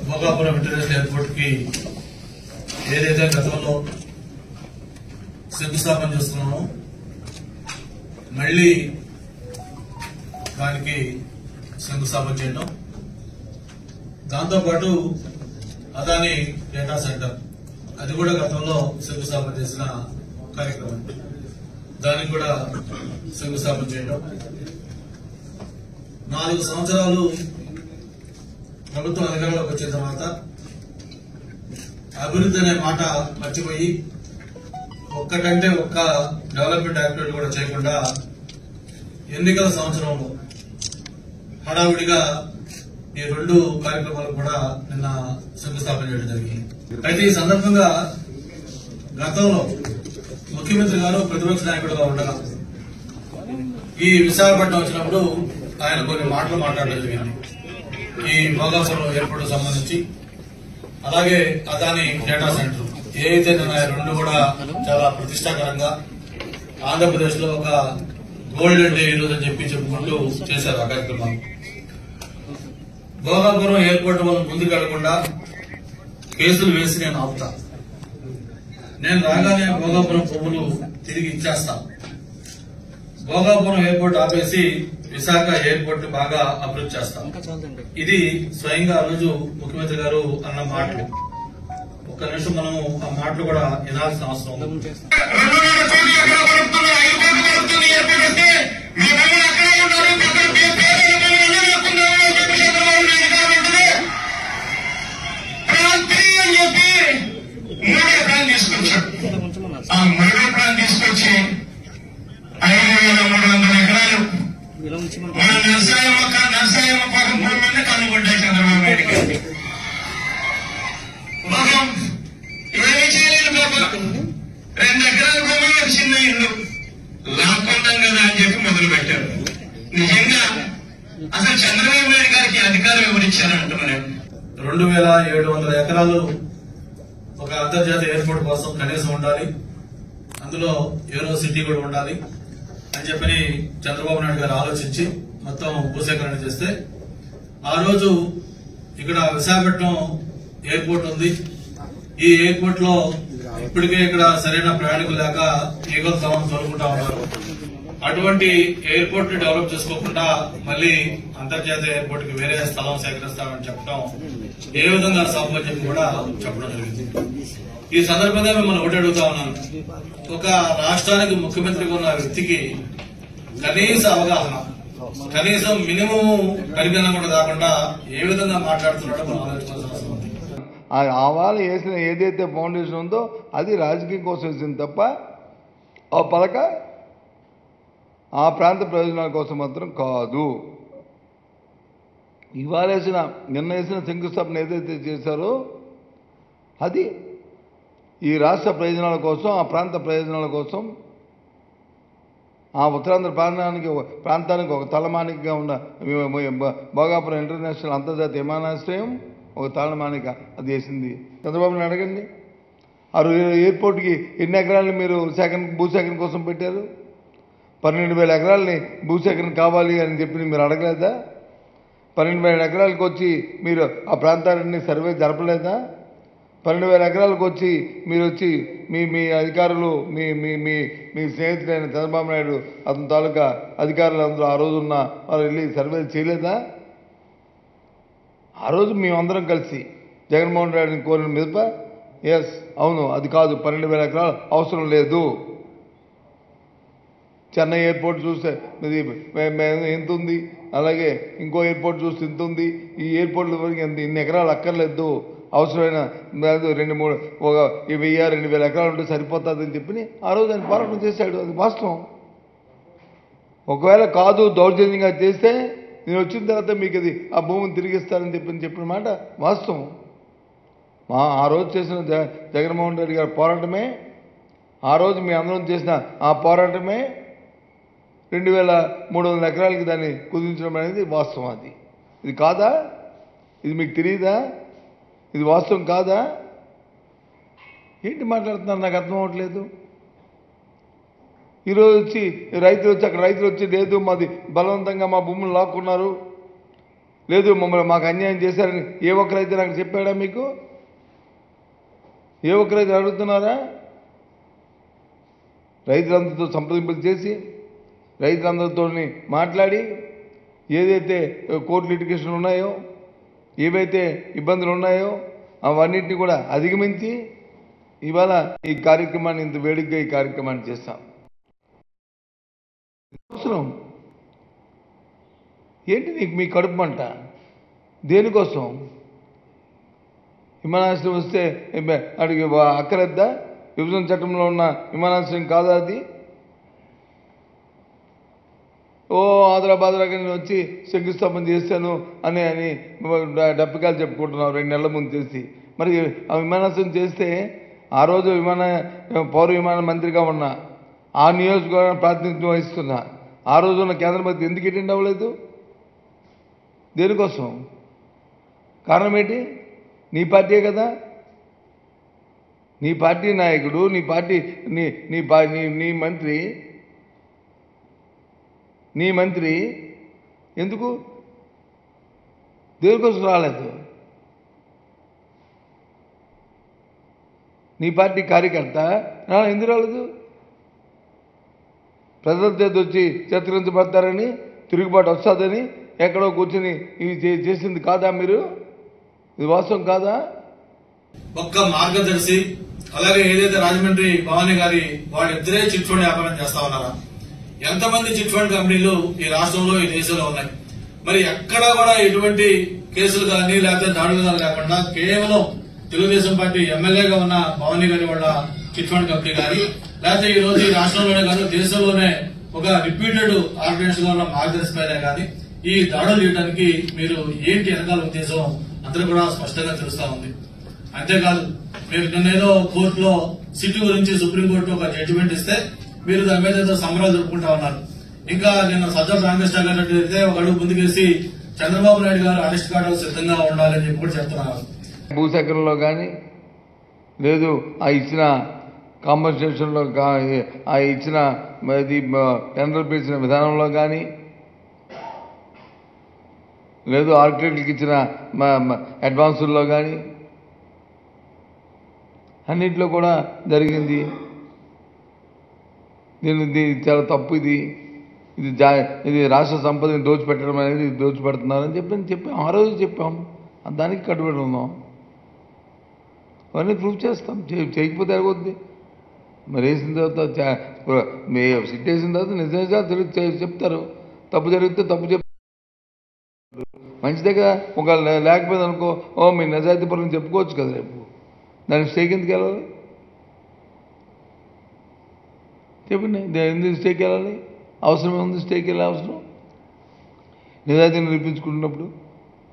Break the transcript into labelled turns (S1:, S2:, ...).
S1: Bhogapuram international airport కి ఏదైతే గతంలో శంకుస్థాపన చేస్తున్నామో మళ్ళీ దానికి శంకుస్థాపన చేయడం దాంతోపాటు అదాని డేటా సెంటర్ అది కూడా గతంలో శంకుస్థాపన చేసిన కార్యక్రమం దానికి కూడా శంకుస్థాపన చేయడం నాలుగు సంవత్సరాలు ప్రభుత్వం అధికారంలోకి వచ్చిన తర్వాత అభివృద్ధి అనే మాట మర్చిపోయి ఒక్కటంటే ఒక్క డెవలప్మెంట్ యాక్టివిటీ కూడా చేయకుండా ఎన్నికల సంవత్సరంలో హడావుడిగా ఈ రెండు కార్యక్రమాలు కూడా నిన్న శంకుస్థాపన చేయడం జరిగింది అయితే ఈ సందర్భంగా గతంలో ముఖ్యమంత్రి గారు ప్రతిపక్ష నాయకుడుగా ఉండగా ఈ విశాఖపట్నం వచ్చినప్పుడు ఆయన కొన్ని మాటలు మాట్లాడడం జరిగింది ఈ భోగాపురం ఎయిర్పోర్ట్ సంబంధించి అలాగే అదాని డేటా సెంటర్ ఏవైతే ఉన్నాయో రెండు కూడా చాలా ప్రతిష్టాకరంగా ఆంధ్రప్రదేశ్ లో ఒక గోల్డెన్ డే ఈరోజు అని చెప్పి చెప్పుకుంటూ చేశారు ఆ కార్యక్రమాన్ని భోగాపురం ఎయిర్పోర్ట్ మనం ముందుకు వెళ్లకుండా కేసులు వేసి నేను ఆపుతా నేను రాగానే భోగాపురం పువ్వులు తిరిగి ఇచ్చేస్తా భోగాపురం ఎయిర్పోర్ట్ ఆపేసి విశాఖ ఎయిర్పోర్ట్ బాగా అభివృద్ధి చేస్తాం ఇది స్వయంగా ఆ రోజు ముఖ్యమంత్రి గారు అన్న మాటలు ఒక్క నిమిషం మనము ఆ మాటలు కూడా వినాల్సిన అవసరం ఉంది
S2: రెండు వేల కోట్లు ఎక్కడ పడుతుంది ఐదు కోట్లు పడుతుంది ఎక్కడ వస్తే మీ పనులు అక్కడే ఉన్నారు పక్కన పే- పేదల పనులు ఎలా లేకున్నారు అని చెప్పి చంద్రబాబు నాయుడు గారు అంటుంది ప్లాన్ త్రీ అని చెప్పి మూడో ప్లాన్ తీసుకొచ్చాడు ఆ మూడో ప్లాన్ తీసుకొచ్చి ఐదు వేల మూడు వందల ఎకరాలు మన నర్సాయమ్మ కా- నర్సాయమ్మ పక్కన భూమి మీద కనుగొడ్డాయి చంద్రబాబు నాయుడు గారిని పాపం ఏమీ చేయలేదు పాపం రెండు ఎకరాల భూమి ఒక చిన్న ఇల్లు లాక్కుంటాం కదా అని చెప్పి మొదలు పెట్టారు నిజంగా అసలు చంద్రబాబు నాయుడు గారికి అధికారం ఎవరిచ్చారంటున్నారు
S1: రెండు వేల ఏడు వందల ఎకరాలు ఒక అంతర్జాతీయ ఎయిర్పోర్ట్ కోసం కనీసం ఉండాలి అందులో ఏరో సిటీ కూడా ఉండాలి అని చెప్పని చంద్రబాబు నాయుడు గారు ఆలోచించి మొత్తం భూసేకరణ చేస్తే ఆ రోజు ఇక్కడ విశాఖపట్నం ఎయిర్పోర్ట్ ఉంది ఈ ఎయిర్పోర్ట్ లో ఇప్పటికే ఇక్కడ సరైన ప్రయాణికులు లేక ఈగల స్థలం తోలుకుంటా ఉన్నారు అటువంటి ఎయిర్పోర్ట్ ని డెవలప్ చేసుకోకుండా మళ్ళీ అంతర్జాతీయ ఎయిర్పోర్ట్ కి వేరే స్థలం సేకరిస్తామని చెప్పడం ఏ విధంగా సాధ్యం చెప్పి కూడా చెప్పడం జరిగింది ఈ సందర్భంగా మిమ్మల్ని ఒకటి అడుగుతా ఉన్నాను ఒక రాష్ట్రానికి ముఖ్యమంత్రిగా ఉన్న వ్యక్తికి కనీస అవగాహన కనీసం మినిమం పరిజ్ఞానం కూడా కాకుండా ఏ విధంగా మాట్లాడుతున్నాడో మనం ఆలోచించాల్సిన అవసరం ఉంది
S3: ఆ ఆవాలు వేసిన ఏదైతే ఫౌండేషన్ ఉందో అది రాజకీయం కోసం వేసింది తప్ప ఆ పలక ఆ ప్రాంత ప్రయోజనాల కోసం మాత్రం కాదు ఇవాళ వేసిన నిన్న వేసిన శంకుస్థాపన ఏదైతే చేశారో అది ఈ రాష్ట్ర ప్రయోజనాల కోసం ఆ ప్రాంత ప్రయోజనాల కోసం ఆ ఉత్తరాంధ్ర ప్రాంతానికి ప్రాంతానికి ఒక తలమానికగా ఉన్న భోగాపురం ఇంటర్నేషనల్ అంతర్జాతీయ విమానాశ్రయం ఒక తలమానిక అది వేసింది చంద్రబాబుని అడగండి ఆ రో- ఎయిర్పోర్ట్కి ఎన్ని ఎకరాలు మీరు సేకరణ భూసేకరణ కోసం పెట్టారు పన్నెండు వేల ఎకరాలని భూసేకరణ కావాలి అని చెప్పి మీరు అడగలేదా పన్నెండు వేల ఎకరాలకు వచ్చి మీరు ఆ ప్రాంతాలన్నీ సర్వే జరపలేదా పన్నెండు వేల ఎకరాలకు వచ్చి మీరు వచ్చి మీ మీ అధికారులు మీ మీ మీ మీ స్నేహితుడైన చంద్రబాబు నాయుడు అతని తాలూకా అధికారులు అందరూ ఆ రోజు ఉన్న వాళ్ళు వెళ్ళి సర్వే చేయలేదా ఆ రోజు మేమందరం కలిసి జగన్మోహన్ రెడ్డిని కోరిన మీదప ఎస్ అవును అది కాదు పన్నెండు వేల ఎకరాలు అవసరం లేదు చెన్నై ఎయిర్పోర్ట్ చూస్తే ఇది మే- మే- ఎంత ఉంది అలాగే ఇంకో ఎయిర్పోర్ట్ చూస్తే ఇంత ఉంది ఈ ఎయిర్పోర్ట్ల వరకు ఎంత ఇన్ని ఎకరాలు అక్కర్లేదు అవసరమైన లేదు రెండు మూడు ఒక ఈ వెయ్యి రెండు వేల ఎకరాలు ఉంటే సరిపోతుంది అని చెప్పి ఆ రోజు ఆయన పోరాటం చేశాడు అది వాస్తవం ఒకవేళ కాదు దౌర్జన్యంగా చేస్తే నేను వచ్చిన తర్వాత మీకు అది ఆ భూమిని తిరిగిస్తానని చెప్పి చెప్పిన మాట వాస్తవం మా ఆ రోజు చేసిన జ జగన్మోహన్ రెడ్డి గారి పోరాటమే ఆ రోజు మీ అందరం చేసిన ఆ పోరాటమే రెండు వేల మూడు వందల ఎకరాలకి దాన్ని కుదించడం అనేది వాస్తవం అది ఇది కాదా ఇది మీకు తెలియదా ఇది వాస్తవం కాదా ఏంటి మాట్లాడుతున్నారు నాకు అర్థం అవ్వట్లేదు ఈరోజు వచ్చి రైతులు వచ్చి అక్కడ రైతులు వచ్చి లేదు మాది బలవంతంగా మా భూములు లాక్కున్నారు లేదు మమ్మల్ని మాకు అన్యాయం చేశారని ఏ ఒక్కరైతే నాకు చెప్పాడా మీకు ఏ ఒక్కరైతే అడుగుతున్నారా రైతులందరితో సంప్రదింపులు చేసి రైతులందరితో మాట్లాడి ఏదైతే కోర్టు లిటిగేషన్ ఉన్నాయో ఏవైతే ఇబ్బందులు ఉన్నాయో అవన్నిటిని కూడా అధిగమించి ఇవాళ ఈ కార్యక్రమాన్ని ఇంత వేడిగ్గా ఈ కార్యక్రమాన్ని చేస్తాం అవసరం ఏంటి నీకు మీ కడుపు మంట దేనికోసం విమానాశ్రయం వస్తే ఏం- అడిగి అక్కరద్దా విభజన చట్టంలో ఉన్న విమానాశ్రయం కాదా అది ఓ ఆదరాబాదరాగా నేను వచ్చి శంకుస్థాపన చేశాను అని అని డబ్బికాలు చెప్పుకుంటున్నావు రెండు నెలల ముందు చేసి మరి ఆ విమానాశ్రయం చేస్తే ఆ రోజు విమాన పౌర విమాన మంత్రిగా ఉన్నా ఆ నియోజకవర్గం ప్రాతినిధ్యం వహిస్తున్నా ఆ రోజు ఉన్న కేంద్ర మంత్రి ఎందుకు అటెండ్ అవ్వలేదు దేనికోసం కారణం ఏంటి నీ పార్టీయే కదా నీ పార్టీ నాయకుడు నీ పార్టీ నీ నీ పా నీ నీ మంత్రి నీ మంత్రి ఎందుకు దేనికోసం రాలేదు నీ పార్టీ కార్యకర్త రా, ఎందుకు రాలేదు ప్రజల చేత వచ్చి చిత్రించబడతారని తిరుగుబాటు వస్తుందని ఎక్కడో కూర్చుని ఇవి చే- చేసింది కాదా మీరు ఇది వాస్తవం కాదా
S1: ఒక్క మార్గదర్శి అలాగే ఏదైతే రాజమండ్రి భవానీ గారి వాళ్ళిద్దరే చిట్ ఫండ్ వ్యాపారం చేస్తా ఉన్నారా ఎంతమంది చిట్ ఫండ్ కంపెనీలు ఈ రాష్ట్రంలో ఈ దేశంలో ఉన్నాయి మరి ఎక్కడా కూడా ఎటువంటి కేసులు కానీ లేకపోతే దాడులు కానీ లేకుండా కేవలం తెలుగుదేశం పార్టీ ఎమ్మెల్యేగా ఉన్న భవానీ గారి వాళ్ళ చిట్ ఫండ్ కంపెనీ కానీ లేకపోతే ఈ రోజు ఈ రాష్ట్రంలోనే కాదు దేశంలోనే ఒక రిపీటెడ్ ఆర్గనైజేషన్ గా ఉన్న మార్గదర్శి పైనే కానీ ఈ దాడులు చేయడానికి మీరు ఏంటి వెనకాల ఉద్దేశం అందరూ కూడా స్పష్టంగా తెలుస్తా ఉంది అంతేకాదు మీరు నిన్నేదో కోర్టులో సిటీ గురించి సుప్రీంకోర్టు ఒక జడ్జిమెంట్ ఇస్తే మీరు దాని మీద ఏదో సంబరాలు జరుపుకుంటా ఉన్నారు ఇంకా నిన్న సజ్జల రామకృష్ణ గారు అయితే ఒక అడుగు ముందుకేసి చంద్రబాబు నాయుడు గారు అరెస్ట్ కావడానికి సిద్ధంగా ఉండాలని చెప్పి కూడా చెప్తున్నారు
S3: భూసేకరణలో కానీ లేదు ఆ ఇచ్చిన కాంపన్సేషన్లో కా ఆ ఇచ్చిన ఇది టెండర్ పిలిచిన విధానంలో కానీ లేదు ఆర్కిటెక్ట్కి ఇచ్చిన మ- మ- అడ్వాన్సుల్లో కానీ అన్నింటిలో కూడా జరిగింది దీని ఇది చాలా తప్పు ఇది ఇది జా ఇది రాష్ట్ర సంపదని దోచిపెట్టడం అనేది దోచిపెడుతున్నారని చెప్పి చెప్పాం ఆ రోజు చెప్పాం దానికి కట్టుబడి ఉన్నాం అవన్నీ ప్రూవ్ చేస్తాం చే- చేయకపోతే ఎరగొద్ది మరి వేసిన తర్వాత చా- మీ సిట్ వేసిన తర్వాత నిజ నిజాలు తెలుగు చె- చెప్తారు తప్పు జరిగితే తప్పు చెప్ మంచిదే కదా ఒక లే- లేకపోయింది అనుకో ఓ మీ నిజాయితీ పరులను చెప్పుకోవచ్చు కదా రేపు దానికి స్టేక్ ఎందుకు వెళ్ళాలి చెప్పండి దే- ఎందుకు స్టేక్ వెళ్ళాలి అవసరం ఉంది స్టేక్ వెళ్ళే అవసరం నిజాయితీని నిరూపించుకుంటున్నప్పుడు